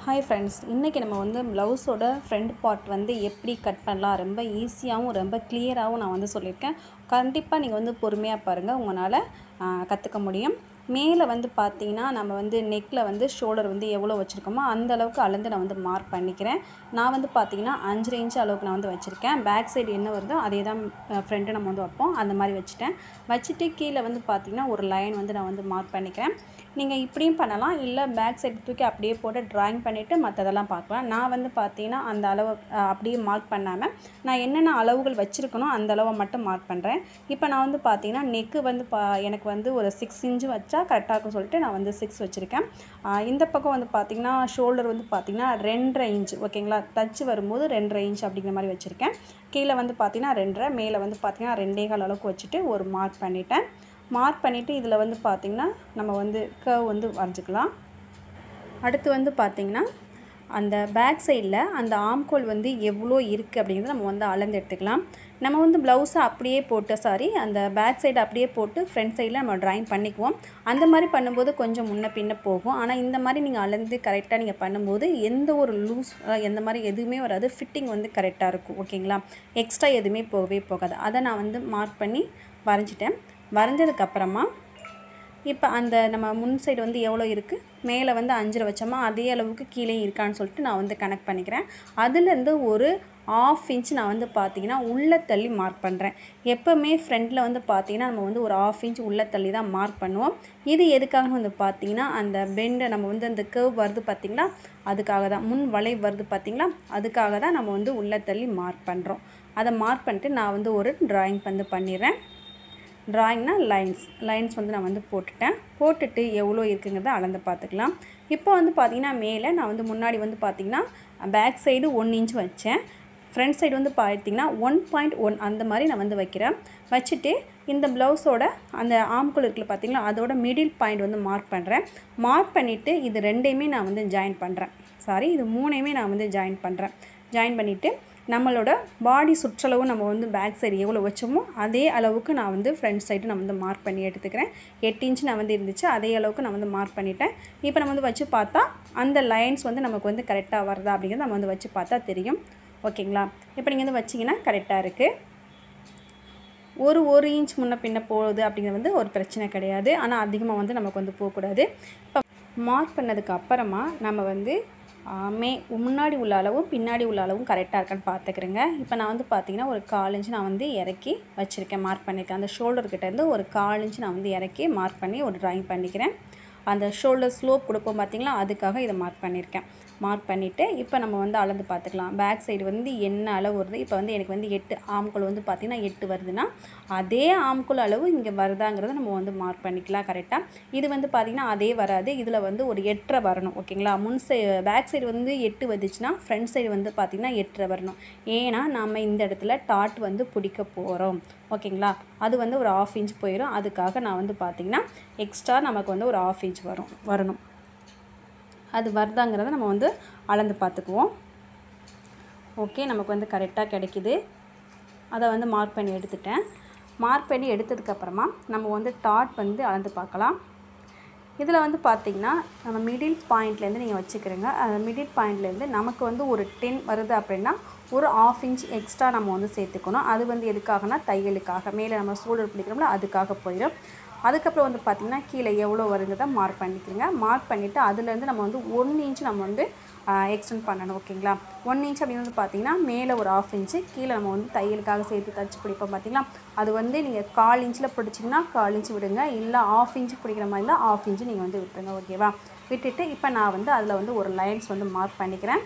hi friends இன்றைக்கி நம்ம வந்து ப்ளவுஸோட ஃப்ரண்ட் பார்ட் வந்து எப்படி கட் பண்ணலாம் ரொம்ப ஈஸியாகவும் ரொம்ப கிளியராகவும் நான் வந்து சொல்லியிருக்கேன் கண்டிப்பாக நீங்கள் வந்து பொறுமையாக பாருங்கள் உங்களால் கற்றுக்க முடியும் மேலே வந்து பார்த்தீங்கன்னா நம்ம வந்து நெக்கில் வந்து ஷோல்டர் வந்து எவ்வளோ வச்சுருக்கோமோ அந்த அளவுக்கு அளந்து நான் வந்து மார்க் பண்ணிக்கிறேன் நான் வந்து பார்த்தீங்கன்னா அஞ்சரை இன்ச் அளவுக்கு நான் வந்து வச்சுருக்கேன் பேக் சைடு என்ன வருதோ அதே தான் ஃப்ரண்ட்டு நம்ம வந்து வைப்போம் அந்த மாதிரி வச்சுட்டேன் வச்சுட்டு கீழே வந்து பார்த்தீங்கன்னா ஒரு லைன் வந்து நான் வந்து மார்க் பண்ணிக்கிறேன் நீங்கள் இப்படியும் பண்ணலாம் இல்லை பேக் சைடு தூக்கி அப்படியே போட்டு ட்ராயிங் பண்ணிவிட்டு மற்றதெல்லாம் பார்க்கலாம் நான் வந்து பார்த்தீங்கன்னா அந்த அளவு அஹ், அப்படியே மார்க் பண்ணாமல் நான் என்னென்ன அளவுகள் வச்சுருக்கணும் அந்த அளவை மட்டும் மார்க் பண்ணுறேன் இப்போ நான் வந்து பார்த்தீங்கன்னா நெக்கு வந்து பா எனக்கு வந்து ஒரு சிக்ஸ் இன்ச்சு வச்சா கரெக்டாக இருக்கும் சொல்லிட்டு நான் வந்து சிக்ஸ் வச்சுருக்கேன் அஹ், இந்த பக்கம் வந்து பார்த்தீங்கன்னா ஷோல்டர் வந்து பார்த்தீங்கன்னா ரெண்டரை இன்ச் ஓகேங்களா தச்சு வரும்போது ரெண்டரை இன்ச் அப்படிங்கிற மாதிரி வச்சுருக்கேன் கீழே வந்து பார்த்தீங்கன்னா ரெண்டரை மேலே வந்து பார்த்தீங்கன்னா ரெண்டே கால் அளவுக்கு வச்சுட்டு ஒரு மார்க் பண்ணிட்டேன் மார்க் பண்ணிவிட்டு இதில் வந்து பார்த்திங்கன்னா நம்ம வந்து கர்வ் வந்து வரைஞ்சிக்கலாம் அடுத்து வந்து பார்த்திங்கன்னா அந்த பேக் சைடில் அந்த ஆம்கோல் வந்து எவ்வளோ இருக்குது அப்படிங்கிறத நம்ம வந்து அளந்து எடுத்துக்கலாம் நம்ம வந்து ப்ளவுஸை அப்படியே போட்டு சாரி அந்த பேக் சைடு அப்படியே போட்டு ஃப்ரண்ட் சைடில் நம்ம ட்ராயிங் பண்ணிக்குவோம் அந்த மாதிரி பண்ணும்போது கொஞ்சம் முன்ன பின்ன போகும் ஆனால் இந்த மாதிரி நீங்கள் அளந்து கரெக்டாக நீங்கள் பண்ணும்போது எந்த ஒரு லூஸ் எந்த மாதிரி எதுவுமே வராது ஃபிட்டிங் வந்து கரெக்டாக இருக்கும் ஓகேங்களா எக்ஸ்ட்ரா எதுவுமே போகவே போகாது அதை நான் வந்து மார்க் பண்ணி வரைஞ்சிட்டேன் வரைஞ்சதுக்கப்புறமா இப்போ அந்த நம்ம முன் சைடு வந்து எவ்வளோ இருக்குது மேலே வந்து அஞ்சரை வச்சோமா அதே அளவுக்கு கீழே இருக்கான்னு சொல்லிட்டு நான் வந்து கனெக்ட் பண்ணிக்கிறேன் அதுலேருந்து ஒரு ஆஃப் இன்ச் நான் வந்து பார்த்தீங்கன்னா உள்ளே தள்ளி மார்க் பண்ணுறேன் எப்போவுமே ஃப்ரண்ட்டில் வந்து பார்த்தீங்கன்னா நம்ம வந்து ஒரு ஆஃப் இன்ச் உள்ளே தள்ளி தான் மார்க் பண்ணுவோம் இது எதுக்காக வந்து பார்த்தீங்கன்னா அந்த பெண்டை நம்ம வந்து அந்த கர்வ் வருது பார்த்தீங்களா அதுக்காக தான் முன் வளை வருது பார்த்தீங்களா அதுக்காக தான் நம்ம வந்து உள்ளே தள்ளி மார்க் பண்ணுறோம் அதை மார்க் பண்ணிட்டு நான் வந்து ஒரு ட்ராயிங் வந்து பண்ணிடுறேன் ட்ராயிங்னா லைன்ஸ் லைன்ஸ் வந்து நான் வந்து போட்டுட்டேன் போட்டுட்டு எவ்வளோ இருக்குங்கிறத அளந்து பார்த்துக்கலாம் இப்போ வந்து பார்த்திங்கன்னா மேலே நான் வந்து முன்னாடி வந்து பார்த்திங்கன்னா பேக் சைடு ஒன் இன்ச் வச்சேன் ஃப்ரண்ட் சைடு வந்து பார்த்தீங்கன்னா ஒன் பாயிண்ட் ஒன் அந்த மாதிரி நான் வந்து வைக்கிறேன் வச்சுட்டு இந்த ப்ளவுஸோட அந்த ஆம்குள் இருக்குல்ல பார்த்தீங்களா அதோட மிடில் பாயிண்ட் வந்து மார்க் பண்ணுறேன் மார்க் பண்ணிவிட்டு இது ரெண்டையுமே நான் வந்து ஜாயின் பண்ணுறேன் சாரி இது மூணையுமே நான் வந்து ஜாயின் பண்ணுறேன் ஜாயின் பண்ணிவிட்டு நம்மளோட பாடி சுற்றளவு நம்ம வந்து பேக் சைடு எவ்வளோ வச்சோமோ அதே அளவுக்கு நான் வந்து ஃப்ரண்ட் சைடு நான் வந்து மார்க் பண்ணி எடுத்துக்கிறேன் எட்டு இன்ச் நான் வந்து இருந்துச்சு அதே அளவுக்கு நான் வந்து மார்க் பண்ணிட்டேன் இப்போ நம்ம வந்து வச்சு பார்த்தா அந்த லைன்ஸ் வந்து நமக்கு வந்து கரெக்டாக வருதா அப்படிங்கிறத நம்ம வந்து வச்சு பார்த்தா தெரியும் ஓகேங்களா இப்போ நீங்கள் வந்து வச்சிங்கன்னா கரெக்டாக இருக்குது ஒரு ஒரு இன்ச் முன்ன பின்ன போகுது அப்படிங்கிறது வந்து ஒரு பிரச்சனை கிடையாது ஆனால் அதிகமாக வந்து நமக்கு வந்து போகக்கூடாது இப்போ மார்க் பண்ணதுக்கு அப்புறமா நம்ம வந்து ஆ, மே முன்னாடி உள்ள அளவும் பின்னாடி உள்ள அளவும் கரெக்டாக இருக்கான்னு பார்த்துக்கிறேங்க இப்போ நான் வந்து பார்த்தீங்கன்னா ஒரு கால் இன்ச் நான் வந்து இறக்கி வச்சுருக்கேன் மார்க் பண்ணியிருக்கேன் அந்த ஷோல்டர் கிட்டேருந்து ஒரு கால் இன்ச் நான் வந்து இறக்கி மார்க் பண்ணி ஒரு ட்ராயிங் பண்ணிக்கிறேன் அந்த ஷோல்டர் ஸ்லோப் கொடுப்போம் பார்த்தீங்களா அதுக்காக இதை மார்க் பண்ணியிருக்கேன் மார்க் பண்ணிவிட்டு இப்போ நம்ம வந்து அளந்து பார்த்துக்கலாம் பேக் சைடு வந்து என்ன அளவு வருது இப்போ வந்து எனக்கு வந்து எட்டு ஆம்குள் வந்து பார்த்திங்கன்னா எட்டு வருதுன்னா அதே ஆம்குள் அளவு இங்கே வருதாங்கிறத நம்ம வந்து மார்க் பண்ணிக்கலாம் கரெக்டாக இது வந்து பார்த்திங்கன்னா அதே வராது இதில் வந்து ஒரு எட்டரை வரணும் ஓகேங்களா முன் சை பேக் சைடு வந்து எட்டு வந்துச்சுன்னா ஃப்ரண்ட் சைடு வந்து பார்த்திங்கன்னா எட்டரை வரணும் ஏன்னா நம்ம இந்த இடத்துல டாட் வந்து பிடிக்க போகிறோம் ஓகேங்களா அது வந்து ஒரு ஆஃப் இன்ச் போயிடும் அதுக்காக நான் வந்து பார்த்திங்கன்னா எக்ஸ்ட்ரா நமக்கு வந்து ஒரு ஆஃப் இன்ச் வரும் வரணும் அது வருதாங்கிறத நம்ம வந்து அளந்து பார்த்துக்குவோம் ஓகே நமக்கு வந்து கரெக்டாக கிடைக்குது அதை வந்து மார்க் பண்ணி எடுத்துட்டேன் மார்க் பண்ணி எடுத்ததுக்கப்புறமா நம்ம வந்து டாட் வந்து அளந்து பார்க்கலாம் இதில் வந்து பார்த்திங்கன்னா நம்ம மிடில் பாயிண்ட்லேருந்து நீங்கள் வச்சுக்கிறீங்க அந்த மிடில் பாயிண்ட்லேருந்து நமக்கு வந்து ஒரு டென் வருது அப்படின்னா ஒரு ஆஃப் இன்ச் எக்ஸ்ட்ரா நம்ம வந்து சேர்த்துக்கணும் அது வந்து எதுக்காகனா தையலுக்காக மேலே நம்ம சோல்டர் பிடிக்கிறோம்ல அதுக்காக போயிடும் அதுக்கப்புறம் வந்து பார்த்திங்கன்னா கீழே எவ்வளோ வருங்கிறத மார்க் பண்ணிக்கிறீங்க மார்க் பண்ணிவிட்டு அதுலேருந்து நம்ம வந்து ஒன் இன்ச் நம்ம வந்து எக்ஸ்டெண்ட் பண்ணணும் ஓகேங்களா ஒன் இன்ச் அப்படிங்கிறது பார்த்தீங்கன்னா மேலே ஒரு ஆஃப் இன்ச்சு கீழே நம்ம வந்து தையலுக்காக சேர்த்து தச்சு பிடிப்போம் பார்த்தீங்களா அது வந்து நீங்கள் கால் இன்ச்சில் பிடிச்சிங்கன்னா கால் இன்ச் விடுங்க இல்லை ஆஃப் இன்ச்சு பிடிக்கிற மாதிரி இருந்தால் ஆஃப் இன்ச்சு நீங்கள் வந்து விட்டுருங்க ஓகேவா விட்டுட்டு இப்போ நான் வந்து அதில் வந்து ஒரு லைன்ஸ் வந்து மார்க் பண்ணிக்கிறேன்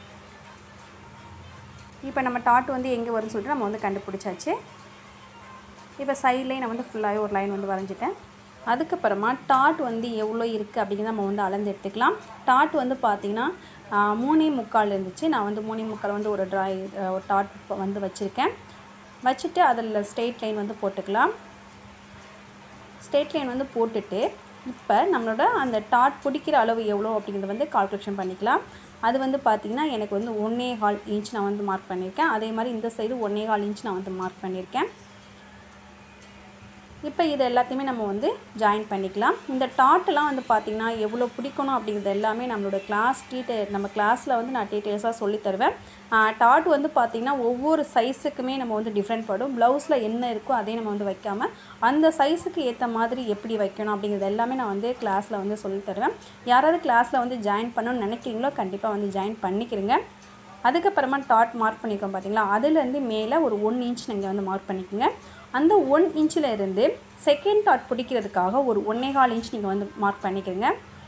இப்போ நம்ம டாட் வந்து எங்கே வரும்னு சொல்லிட்டு நம்ம வந்து கண்டுபிடிச்சாச்சு இப்போ சைட்லேயே நான் வந்து ஃபுல்லாகவே ஒரு லைன் வந்து வரைஞ்சிட்டேன் அதுக்கப்புறமா டாட் வந்து எவ்வளோ இருக்குது அப்படிங்கிறத நம்ம வந்து அளந்து எடுத்துக்கலாம் டாட் வந்து பார்த்திங்கன்னா ஆஹ், மூணே முக்கால் இருந்துச்சு நான் வந்து மூணே முக்கால் வந்து ஒரு ட்ராய் ஒரு டாட் வந்து வச்சுருக்கேன் வச்சுட்டு அதில் ஸ்ட்ரெயிட் லைன் வந்து போட்டுக்கலாம் ஸ்ட்ரெயிட் லைன் வந்து போட்டுட்டு இப்போ நம்மளோட அந்த டாட் பிடிக்கிற அளவு எவ்வளோ அப்படிங்கிறத வந்து கால்குலேஷன் பண்ணிக்கலாம் அது வந்து பார்த்திங்கன்னா எனக்கு வந்து ஒன்றே கால் இன்ச் நான் வந்து மார்க் பண்ணியிருக்கேன் அதே மாதிரி இந்த சைடு ஒன்றே கால் இன்ச் நான் வந்து மார்க் பண்ணியிருக்கேன் இப்போ இது எல்லாத்தையுமே நம்ம வந்து ஜாயின் பண்ணிக்கலாம் இந்த டாட்டெலாம் வந்து பார்த்திங்கன்னா எவ்வளோ பிடிக்கணும் அப்படிங்கிறது எல்லாமே நம்மளோட கிளாஸ் டீட்டெயில் நம்ம கிளாஸில் வந்து நான் டீட்டெயில்ஸாக சொல்லி தருவேன் டாட் வந்து பார்த்திங்கன்னா ஒவ்வொரு சைஸுக்குமே நம்ம வந்து டிஃப்ரெண்ட் படும் ப்ளவுஸில் என்ன இருக்கோ அதே நம்ம வந்து வைக்காமல் அந்த சைஸுக்கு ஏற்ற மாதிரி எப்படி வைக்கணும் அப்படிங்கிறது எல்லாமே நான் வந்து கிளாஸில் வந்து சொல்லி தருவேன் யாராவது கிளாஸில் வந்து ஜாயின் பண்ணணும்னு நினைக்கிறீங்களோ கண்டிப்பாக வந்து ஜாயின் பண்ணிக்கிறீங்க அதுக்கப்புறமா டாட் மார்க் பண்ணிக்கோம் பார்த்தீங்களா அதுலேருந்து மேலே ஒரு ஒன் இன்ச் நீங்கள் வந்து மார்க் பண்ணிக்கோங்க அந்த ஒன் இன்ச்சில் இருந்து செகண்ட் டாட் பிடிக்கிறதுக்காக ஒரு ஒன்னே கால் இன்ச் நீங்கள் வந்து மார்க் பண்ணிக்கிறங்க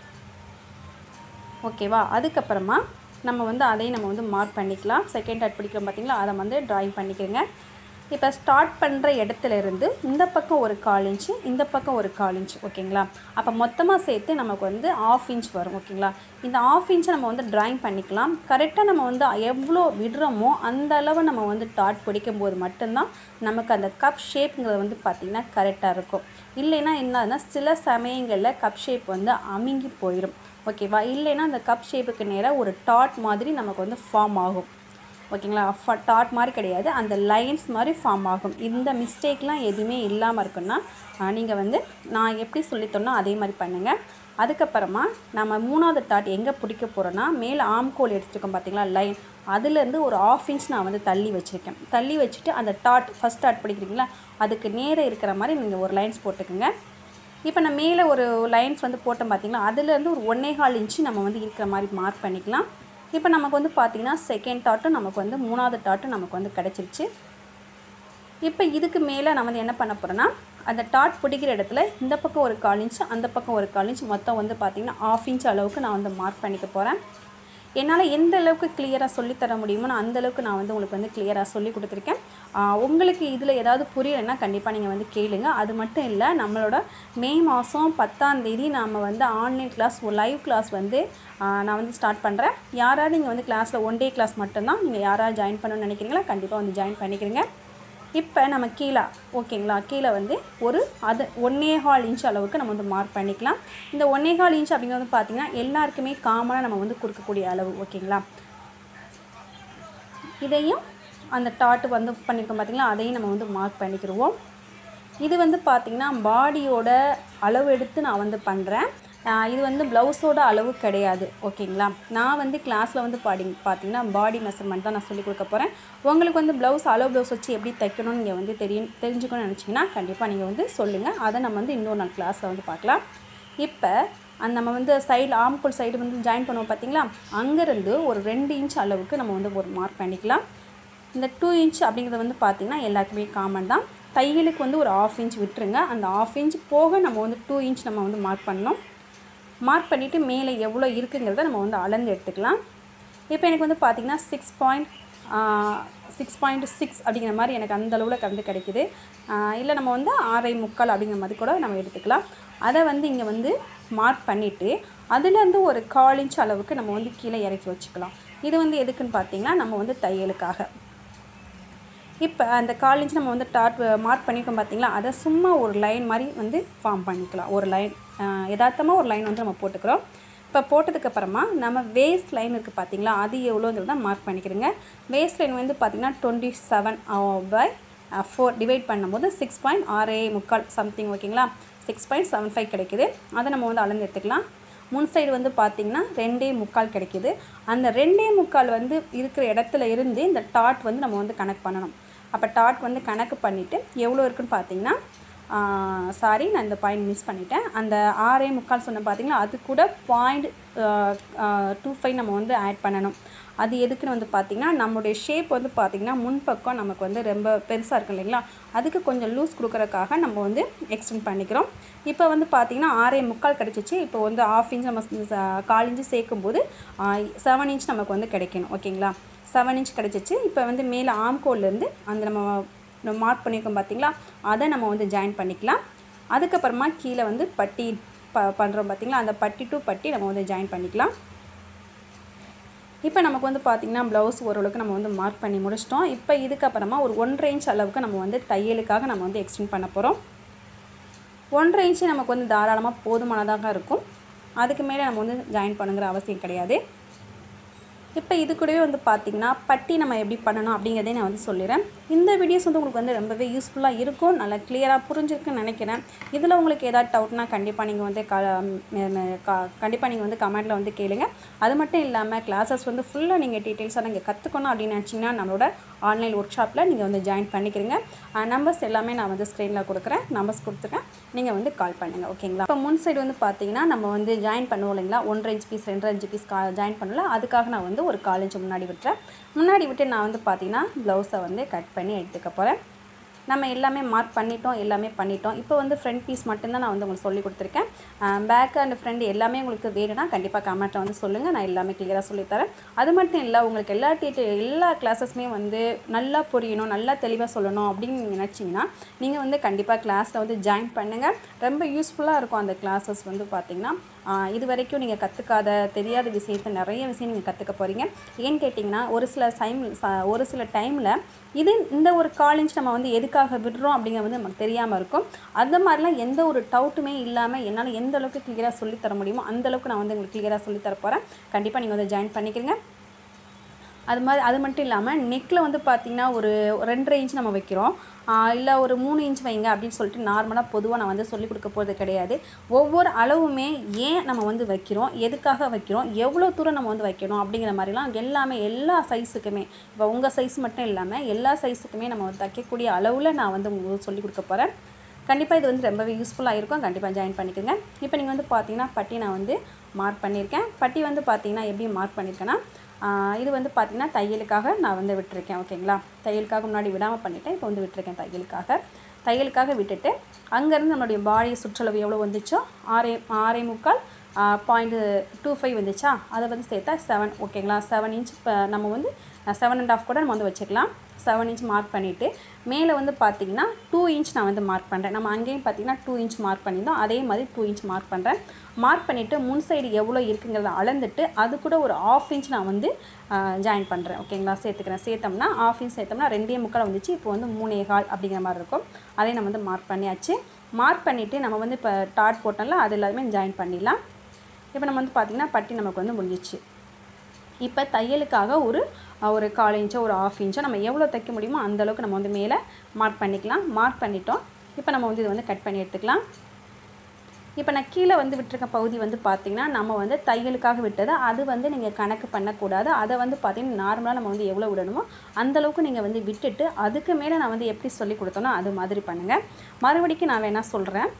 ஓகேவா அதுக்கப்புறமா நம்ம வந்து அதையும் நம்ம வந்து மார்க் பண்ணிக்கலாம் செகண்ட் டாட் பிடிக்கிறோம் பார்த்தீங்களா அதை வந்து ட்ராயிங் பண்ணிக்கிறங்க இப்போ ஸ்டார்ட் பண்ணுற இடத்துல இருந்து இந்த பக்கம் ஒரு கால் இன்ச்சு இந்த பக்கம் ஒரு கால் இன்ச் ஓகேங்களா அப்போ மொத்தமாக சேர்த்து நமக்கு வந்து ஆஃப் இன்ச் வரும் ஓகேங்களா இந்த ஆஃப் இன்ச்சை நம்ம வந்து ட்ராயிங் பண்ணிக்கலாம் கரெக்டாக நம்ம வந்து எவ்வளோ விடுறோமோ அந்த அளவு நம்ம வந்து டாட் பிடிக்கும் போது மட்டும்தான் நமக்கு அந்த கப் ஷேப்புங்கிறது வந்து பார்த்திங்கன்னா கரெக்டாக இருக்கும் இல்லைன்னா என்னதுன்னா சில சமயங்களில் கப் ஷேப் வந்து அமுங்கி போயிடும் ஓகேவா இல்லைன்னா அந்த கப் ஷேப்புக்கு நேராக ஒரு டாட் மாதிரி நமக்கு வந்து ஃபார்ம் ஆகும் ஓகேங்களா ஃப டாட் மாதிரி கிடையாது அந்த லைன்ஸ் மாதிரி ஃபார்ம் ஆகும் இந்த மிஸ்டேக்லாம் எதுவுமே இல்லாமல் இருக்குன்னா நீங்கள் வந்து நான் எப்படி சொல்லித்தரனோ அதே மாதிரி பண்ணுங்கள் அதுக்கப்புறமா நம்ம மூணாவது டாட் எங்கே பிடிக்க போகிறோன்னா மேலே ஆம்கோல் எடுத்துருக்கோம் பார்த்தீங்களா லைன் அதுலேருந்து ஒரு ஆஃப் இன்ச் நான் வந்து தள்ளி வச்சுருக்கேன் தள்ளி வச்சுட்டு அந்த டாட் ஃபஸ்ட் டாட் பிடிக்கிறீங்களா அதுக்கு நேராக இருக்கிற மாதிரி நீங்கள் ஒரு லைன்ஸ் போட்டுக்கோங்க இப்போ நான் மேலே ஒரு லைன்ஸ் வந்து போட்டோம் பார்த்தீங்களா அதுலேருந்து ஒரு ஒன்னே கால் இன்ச்சு நம்ம வந்து இருக்கிற மாதிரி மார்க் பண்ணிக்கலாம் இப்போ நமக்கு வந்து பார்த்திங்கன்னா செகண்ட் டாட்டும் நமக்கு வந்து மூணாவது டாட்டும் நமக்கு வந்து கிடச்சிருச்சு இப்போ இதுக்கு மேலே நான் வந்து என்ன பண்ண போகிறேன்னா அந்த டாட் பிடிக்கிற இடத்துல இந்த பக்கம் ஒரு கால் இன்ச் அந்த பக்கம் ஒரு கால் இன்ச் மொத்தம் வந்து பார்த்திங்கன்னா ஆஃப் இன்ச் அளவுக்கு நான் வந்து மார்க் பண்ணிக்க போகிறேன் என்னால் எந்த அளவுக்கு கிளியராக சொல்லித்தர முடியுமோ நான் அந்த அளவுக்கு நான் வந்து உங்களுக்கு வந்து கிளியராக சொல்லி கொடுத்துருக்கேன் உங்களுக்கு இதில் ஏதாவது புரியலைன்னா கண்டிப்பாக நீங்கள் வந்து கேளுங்க அது மட்டும் இல்லை நம்மளோட மே மாதம் பத்தாம் தேதி நாம் வந்து ஆன்லைன் கிளாஸ் லைவ் கிளாஸ் வந்து நான் வந்து ஸ்டார்ட் பண்ணுறேன் யாராவது நீங்கள் வந்து கிளாஸில் ஒன் டே கிளாஸ் மட்டும்தான் நீங்கள் யாராவது ஜாயின் பண்ணணும்னு நினைக்கிறீங்களா கண்டிப்பாக வந்து ஜாயின் பண்ணிக்கிறீங்க இப்போ நம்ம கீழே ஓகேங்களா கீழே வந்து ஒரு அது ஒன்னே கால் இன்ச் அளவுக்கு நம்ம வந்து மார்க் பண்ணிக்கலாம் இந்த ஒன்னே கால் இன்ச் அப்படிங்கிறது வந்து பார்த்திங்கன்னா எல்லாருக்குமே காமனாக நம்ம வந்து கொடுக்கக்கூடிய அளவு ஓகேங்களா இதையும் அந்த டாட்டு வந்து பண்ணியிருக்கோம் பார்த்திங்களா அதையும் நம்ம வந்து மார்க் பண்ணிக்கிடுவோம் இது வந்து பார்த்திங்கன்னா பாடியோட அளவு எடுத்து நான் வந்து பண்ணுறேன் இது வந்து ப்ளவுஸோட அளவு கிடையாது ஓகேங்களா நான் வந்து கிளாஸில் வந்து பாடி பார்த்தீங்கன்னா பாடி மெஷர்மெண்ட் தான் நான் சொல்லிக் கொடுக்க போகிறேன் உங்களுக்கு வந்து ப்ளவுஸ் அளவு ப்ளவுஸ் வச்சு எப்படி தைக்கணும்னு நீங்கள் வந்து தெரியும் தெரிஞ்சுக்கணும்னு நினச்சிங்கன்னா கண்டிப்பாக நீங்கள் வந்து சொல்லுங்கள் அதை நம்ம வந்து இன்னொரு நாள் கிளாஸில் வந்து பார்க்கலாம் இப்போ அந்த நம்ம வந்து சைடு ஆம்குள் சைடு வந்து ஜாயின் பண்ணுவோம் பார்த்தீங்களா அங்கேருந்து ஒரு ரெண்டு இன்ச் அளவுக்கு நம்ம வந்து ஒரு மார்க் பண்ணிக்கலாம் இந்த டூ இன்ச் அப்படிங்கிறது வந்து பார்த்திங்கன்னா எல்லாருக்குமே காமன் தான் தையலுக்கு வந்து ஒரு ஆஃப் இன்ச் விட்டுருங்க அந்த ஆஃப் இன்ச் போக நம்ம வந்து டூ இன்ச் நம்ம வந்து மார்க் பண்ணணும் மார்க் பண்ணிவிட்டு மேலே எவ்வளோ இருக்குங்கிறத நம்ம வந்து அளந்து எடுத்துக்கலாம் இப்போ எனக்கு வந்து பார்த்திங்கன்னா six point six point six அப்படிங்கிற மாதிரி எனக்கு அந்த அளவில் கலந்து கிடைக்குது இல்லை நம்ம வந்து ஆறை முக்கால் அப்படிங்கிற மாதிரி கூட நம்ம எடுத்துக்கலாம் அதை வந்து இங்கே வந்து மார்க் பண்ணிவிட்டு அதுலேருந்து ஒரு கால் இன்ச் அளவுக்கு நம்ம வந்து கீழே இறக்கி வச்சுக்கலாம் இது வந்து எதுக்குன்னு பார்த்தீங்கன்னா நம்ம வந்து தையலுக்காக இப்போ அந்த கால் இன்ச் நம்ம வந்து டாட் மார்க் பண்ணியிருக்கோம் பார்த்தீங்களா அதை சும்மா ஒரு லைன் மாதிரி வந்து ஃபார்ம் பண்ணிக்கலாம் ஒரு லைன் யதார்த்தமாக ஒரு லைன் வந்து நம்ம போட்டுக்கிறோம் இப்போ போட்டதுக்கப்புறமா நம்ம வேஸ்ட் லைன் இருக்குது பார்த்தீங்களா அது எவ்வளோங்கிறத மார்க் பண்ணிக்கிறோங்க வேஸ்ட் லைன் வந்து பார்த்திங்கன்னா twenty seven by four divide பண்ணும்போது சிக்ஸ் பாயிண்ட் ஆறு முக்கால் சம்திங் ஓகேங்களா சிக்ஸ் பாயிண்ட் செவன் ஃபைவ் கிடைக்குது அதை நம்ம வந்து அளந்து எடுத்துக்கலாம் முன் சைடு வந்து பார்த்திங்கன்னா ரெண்டே முக்கால் கிடைக்கிது அந்த ரெண்டே முக்கால் வந்து இருக்கிற இடத்துல இருந்து இந்த டாட் வந்து நம்ம வந்து கனெக்ட் பண்ணணும் அப்போ டாட் வந்து கணக்கு பண்ணிவிட்டு எவ்வளோ இருக்குன்னு பார்த்தீங்கன்னா சாரி நான் இந்த பாயிண்ட் மிஸ் பண்ணிட்டேன் அந்த ஆறே முக்கால் சொன்ன பார்த்தீங்களா அது கூட பாயிண்ட் டூ ஃபைவ் நம்ம வந்து ஆட் பண்ணணும் அது எதுக்குன்னு வந்து பார்த்திங்கன்னா நம்மளுடைய ஷேப் வந்து பார்த்திங்கன்னா முன்பக்கம் நமக்கு வந்து ரொம்ப பெருசாக இருக்கும் இல்லைங்களா அதுக்கு கொஞ்சம் லூஸ் கொடுக்குறதுக்காக நம்ம வந்து எக்ஸ்டெண்ட் பண்ணிக்கிறோம் இப்போ வந்து பார்த்திங்கன்னா ஆறே முக்கால் கிடச்சிச்சு இப்போ வந்து ஆஃப் இன்ச் நம்ம கால் இன்ச்சு சேர்க்கும்போது செவன் இன்ச் நமக்கு வந்து கிடைக்கணும் ஓகேங்களா செவன் இன்ச் கிடச்சிச்சு இப்போ வந்து மேலே ஆம்கோல்லேருந்து அந்த நம்ம நம்ம மார்க் பண்ணியிருக்கோம் பார்த்தீங்களா அதை நம்ம வந்து ஜாயின் பண்ணிக்கலாம் அதுக்கப்புறமா கீழே வந்து பட்டி ப பண்ணுறோம் பார்த்தீங்களா அந்த பட்டி டு பட்டி நம்ம வந்து ஜாயின் பண்ணிக்கலாம் இப்போ நமக்கு வந்து பார்த்திங்கன்னா ப்ளவுஸ் ஓரளவுக்கு நம்ம வந்து மார்க் பண்ணி முடிச்சிட்டோம் இப்போ இதுக்கப்புறமா ஒரு ஒன்றரை இன்ச் அளவுக்கு நம்ம வந்து தையலுக்காக நம்ம வந்து எக்ஸ்டெண்ட் பண்ண போகிறோம் ஒன்றரை இன்ச்சு நமக்கு வந்து தாராளமாக போதுமானதாக இருக்கும் அதுக்கு மேலே நம்ம வந்து ஜாயின் பண்ணுங்கிற அவசியம் கிடையாது இப்போ இது கூடவே வந்து பார்த்திங்கன்னா பட்டி நம்ம எப்படி பண்ணணும் அப்படிங்கிறதையும் நான் வந்து சொல்லிடுறேன் இந்த வீடியோஸ் வந்து உங்களுக்கு வந்து ரொம்பவே யூஸ்ஃபுல்லாக இருக்கும் நல்லா கிளியராக புரிஞ்சிருக்குன்னு நினைக்கிறேன் இதில் உங்களுக்கு ஏதாவது டவுட்னா கண்டிப்பாக நீங்கள் வந்து க கண்டிப்பாக நீங்கள் வந்து கமெண்ட்டில் வந்து கேளுங்க அது மட்டும் இல்லாமல் கிளாஸஸ் வந்து ஃபுல்லாக நீங்கள் டீட்டெயில்ஸாக நீங்கள் கற்றுக்கணும் அப்படின்னு நினச்சிங்கன்னா நம்மளோட ஆன்லைன் ஒர்க் ஷாப்பில் நீங்கள் வந்து ஜாயின் பண்ணிக்கிறீங்க நம்பர்ஸ் எல்லாமே நான் வந்து ஸ்க்ரீனில் கொடுக்குறேன் நம்பர்ஸ் கொடுத்துருக்கேன் நீங்கள் வந்து கால் பண்ணுங்கள் ஓகேங்களா இப்போ முன் சைடு வந்து பார்த்தீங்கன்னா நம்ம வந்து ஜாயின் பண்ணுவோம் இல்லைங்களா ஒன்றரை இன்ச் பீஸ் ரெண்டரை இன்ச் பீஸ் கா ஜாயின் பண்ணல அதுக்காக நான் வந்து ஒரு கால் இன்ச் முன்னாடி விட்டுறேன் முன்னாடி விட்டு நான் வந்து பார்த்தீங்கன்னா ப்ளவுஸை வந்து கட் பண்ணி எடுத்துக்க போகிறேன் நம்ம எல்லாமே மார்க் பண்ணிட்டோம் எல்லாமே பண்ணிட்டோம் இப்போ வந்து ஃப்ரண்ட் பீஸ் மட்டும்தான் நான் வந்து உங்களுக்கு சொல்லி கொடுத்துருக்கேன் பேக் அண்ட் ஃப்ரண்ட் எல்லாமே உங்களுக்கு வேணும்னா கண்டிப்பாக கமெண்ட்டில் வந்து சொல்லுங்கள் நான் எல்லாமே கிளியராக சொல்லித்தரேன் அது மட்டும் இல்லை உங்களுக்கு எல்லா டீட்டெயில் எல்லா கிளாஸஸுமே வந்து நல்லா புரியணும் நல்லா தெளிவாக சொல்லணும் அப்படின்னு நீங்கள் நினச்சிங்கன்னா நீங்கள் வந்து கண்டிப்பாக கிளாஸில் வந்து ஜாயின் பண்ணுங்கள் ரொம்ப யூஸ்ஃபுல்லாக இருக்கும் அந்த கிளாஸஸ் வந்து பார்த்திங்கன்னா இது வரைக்கும் நீங்கள் கற்றுக்காத தெரியாத விஷயத்தை நிறைய விஷயம் நீங்கள் கற்றுக்க போகிறீங்க ஏன்னு கேட்டிங்கன்னா ஒரு சில டைம் ஒரு சில டைமில் இது இந்த ஒரு காலேஜ் நம்ம வந்து எதுக்காக விடுறோம் அப்படிங்கிறது வந்து நமக்கு தெரியாமல் இருக்கும் அந்த மாதிரிலாம் எந்த ஒரு டவுட்டுமே இல்லாமல் என்னால் எந்த அளவுக்கு கிளியராக சொல்லித்தர முடியுமோ அந்த அளவுக்கு நான் வந்து உங்களுக்கு கிளியராக சொல்லித்தர போகிறேன் கண்டிப்பாக நீங்கள் வந்து ஜாயின் பண்ணிக்கிறீங்க அது மாதிரி அது மட்டும் இல்லாமல் நெக்கில் வந்து பார்த்திங்கன்னா ஒரு ரெண்டரை இன்ச் நம்ம வைக்கிறோம் இல்லை ஒரு மூணு இன்ச் வைங்க அப்படின்னு சொல்லிட்டு நார்மலாக பொதுவாக நான் வந்து சொல்லிக் கொடுக்க போகிறது கிடையாது ஒவ்வொரு அளவுமே ஏன் நம்ம வந்து வைக்கிறோம் எதுக்காக வைக்கிறோம் எவ்வளோ தூரம் நம்ம வந்து வைக்கணும் அப்படிங்கிற மாதிரிலாம் எல்லாமே எல்லா சைஸுக்குமே இப்போ உங்கள் சைஸ் மட்டும் இல்லாமல் எல்லா சைஸுக்குமே நம்ம வந்து தைக்கக்கூடிய அளவில் நான் வந்து உங்களுக்கு சொல்லிக் கொடுக்க போகிறேன் கண்டிப்பாக இது வந்து ரொம்பவே யூஸ்ஃபுல்லாக இருக்கும் கண்டிப்பாக ஜாயின் பண்ணிக்கோங்க இப்போ நீங்கள் வந்து பார்த்தீங்கன்னா பட்டி நான் வந்து மார்க் பண்ணியிருக்கேன் பட்டி வந்து பார்த்தீங்கன்னா எப்படி மார்க் பண்ணியிருக்கேன்னா இது வந்து பார்த்திங்கன்னா தையலுக்காக நான் வந்து விட்டுருக்கேன் ஓகேங்களா தையலுக்காக முன்னாடி விடாமல் பண்ணிவிட்டேன் இப்போ வந்து விட்டுருக்கேன் தையலுக்காக தையலுக்காக விட்டுட்டு அங்கேருந்து நம்மளுடைய பாடி சுற்றளவு எவ்வளோ வந்துச்சோ ஆறே ஆறே முக்கால் பாயிண்ட் டூ ஃபைவ் வந்துச்சா அதை வந்து சேர்த்தா செவன் ஓகேங்களா செவன் இன்ச் இப்போ நம்ம வந்து செவன் அண்ட் ஆஃப் கூட நம்ம வந்து வச்சுக்கலாம் செவன் இன்ச் மார்க் பண்ணிவிட்டு மேலே வந்து பார்த்திங்கன்னா டூ இன்ச் நான் வந்து மார்க் பண்ணுறேன் நம்ம அங்கேயும் பார்த்திங்கன்னா டூ இன்ச் மார்க் பண்ணியிருந்தோம் அதே மாதிரி டூ இன்ச் மார்க் பண்ணுறேன் மார்க் பண்ணிவிட்டு முன் சைடு எவ்வளோ இருக்குங்கிறத அளந்துட்டு அது கூட ஒரு ஆஃப் இன்ச் நான் வந்து ஜாயின் பண்ணுறேன் ஓகேங்களா சேர்த்துக்கிறேன் சேர்த்தோம்னா ஆஃப் இன்ச் சேர்த்தோம்னா ரெண்டே முக்கால் வந்துச்சு இப்போ வந்து மூணே கால் அப்படிங்கிற மாதிரி இருக்கும் அதையும் நம்ம வந்து மார்க் பண்ணியாச்சு மார்க் பண்ணிவிட்டு நம்ம வந்து இப்போ டாட் போட்டோம்ல அது எல்லாமே ஜாயின் பண்ணிடலாம் இப்போ நம்ம வந்து பார்த்திங்கன்னா பட்டி நமக்கு வந்து முடிஞ்சிச்சு இப்போ தையலுக்காக ஒரு ஒரு கால் இன்ச்சோ ஒரு ஆஃப் இன்ச்சோ நம்ம எவ்வளோ தைக்க முடியுமோ அந்தளவுக்கு நம்ம வந்து மேலே மார்க் பண்ணிக்கலாம் மார்க் பண்ணிட்டோம் இப்போ நம்ம வந்து இதை வந்து கட் பண்ணி எடுத்துக்கலாம் இப்போ நான் கீழே வந்து விட்டுருக்க பகுதி வந்து பார்த்திங்கன்னா நம்ம வந்து தையலுக்காக விட்டது அது வந்து நீங்கள் கணக்கு பண்ணக்கூடாது அதை வந்து பார்த்திங்கன்னா நார்மலாக நம்ம வந்து எவ்வளோ விடணுமோ அந்தளவுக்கு நீங்கள் வந்து விட்டுட்டு அதுக்கு மேலே நான் வந்து எப்படி சொல்லி கொடுத்தனோ அது மாதிரி பண்ணுங்கள் மறுபடிக்கும் நான் வேணால் சொல்கிறேன்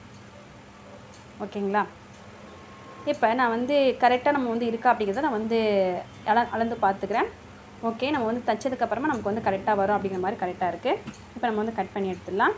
ஓகேங்களா இப்போ நான் வந்து கரெக்டாக நம்ம வந்து இருக்கா அப்படிங்கிறத நான் வந்து அள அளந்து பார்த்துக்கிறேன் ஓகே நம்ம வந்து தைச்சதுக்கப்புறமா நமக்கு வந்து கரெக்டாக வரும் அப்படிங்கிற மாதிரி கரெக்டாக இருக்குது இப்போ நம்ம வந்து கட் பண்ணி எடுத்துடலாம்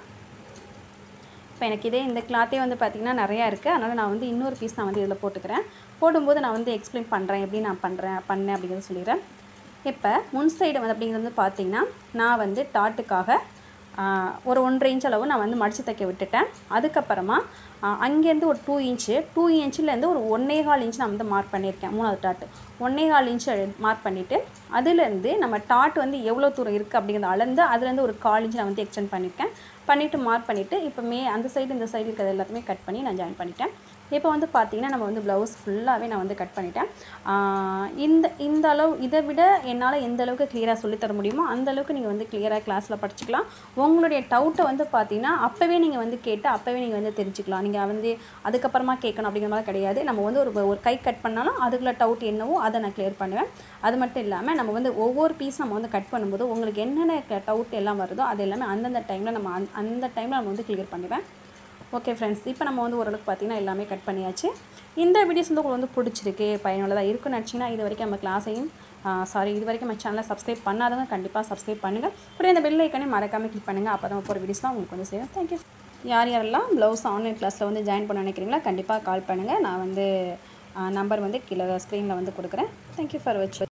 இப்போ எனக்கு இதே இந்த கிளாத்தே வந்து பார்த்திங்கன்னா நிறையா இருக்குது அதனால் நான் வந்து இன்னொரு பீஸ் நான் வந்து இதில் போட்டுக்கிறேன் போடும்போது நான் வந்து எக்ஸ்பிளைன் பண்ணுறேன் எப்படி நான் பண்ணுறேன் பண்ணேன் அப்படிங்கிறத சொல்லிடுறேன் இப்போ முன் சைடு வந்து அப்படிங்கிறது வந்து பார்த்திங்கன்னா நான் வந்து டாட்டுக்காக ஒரு ஒன்றரை இன்ச் அளவு நான் வந்து மடித்து தைக்க விட்டுட்டேன் அதுக்கப்புறமா அங்கேருந்து ஒரு டூ இன்ச்சு டூ இன்ச்சிலேருந்து ஒரு ஒன்றே கால் இன்ச் நான் வந்து மார்க் பண்ணியிருக்கேன் மூணாவது டாட்டு ஒன்றே கால் இன்ச் மார்க் பண்ணிவிட்டு அதுலேருந்து நம்ம டாட் வந்து எவ்வளோ தூரம் இருக்குது அப்படிங்கிறத அளந்து அதுலேருந்து ஒரு கால் இன்ச் நான் வந்து எக்ஸ்டெண்ட் பண்ணியிருக்கேன் பண்ணிவிட்டு மார்க் பண்ணிவிட்டு இப்போ மே அந்த சைடு இந்த சைடு இருக்கிறது எல்லாத்தையுமே கட் பண்ணி நான் ஜாயின் பண்ணிட்டேன் இப்போ வந்து பார்த்திங்கன்னா நம்ம வந்து ப்ளவுஸ் ஃபுல்லாகவே நான் வந்து கட் பண்ணிட்டேன் இந்த இந்த அளவு இதை விட என்னால் எந்த அளவுக்கு கிளியராக சொல்லித்தர முடியுமோ அந்த அளவுக்கு நீங்கள் வந்து கிளியராக கிளாஸில் படிச்சுக்கலாம் உங்களுடைய டவுட்டை வந்து பார்த்தீங்கன்னா அப்போவே நீங்கள் வந்து கேட்டு அப்போவே நீங்கள் வந்து தெரிஞ்சுக்கலாம் நீங்கள் வந்து அதுக்கப்புறமா கேட்கணும் அப்படிங்கிற மாதிரி கிடையாது நம்ம வந்து ஒரு ஒரு கை கட் பண்ணாலும் அதுக்குள்ள டவுட் என்னவோ அதை நான் கிளியர் பண்ணுவேன் அது மட்டும் இல்லாமல் நம்ம வந்து ஒவ்வொரு பீஸ் நம்ம வந்து கட் பண்ணும்போது உங்களுக்கு என்னென்ன டவுட் எல்லாம் வருதோ அது எல்லாமே அந்தந்த டைமில் நம்ம அந்த அந்த டைமில் நம்ம வந்து கிளியர் பண்ணிடுவேன் ஓகே ஃப்ரெண்ட்ஸ் இப்போ நம்ம வந்து ஓரளவுக்கு பார்த்திங்கன்னா எல்லாமே கட் பண்ணியாச்சு இந்த வீடியோஸ் வந்து உங்களுக்கு வந்து பிடிச்சிருக்கு பயனுள்ளதாக இருக்குன்னு நினச்சிங்கன்னா இது வரைக்கும் நம்ம கிளாஸையும் சாரி இது வரைக்கும் நம்ம சேனலை சப்ஸ்கிரைப் பண்ணாதவங்க கண்டிப்பாக சப்ஸ்கிரைப் பண்ணுங்கள் கூட இந்த பெல் ஐக்கனே மறக்காமல் கிளிக் பண்ணுங்கள் அப்போ தான் போகிற வீடியோஸ்லாம் உங்களுக்கு வந்து சேரும் தேங்க்யூ யார் யாரெல்லாம் ப்ளவுஸ் ஆன்லைன் கிளாஸில் வந்து ஜாயின் பண்ண நினைக்கிறீங்களா கண்டிப்பாக கால் பண்ணுங்கள் நான் வந்து நம்பர் வந்து கீழே ஸ்க்ரீனில் வந்து கொடுக்குறேன் தேங்க்யூ ஃபார் வாட்சிங்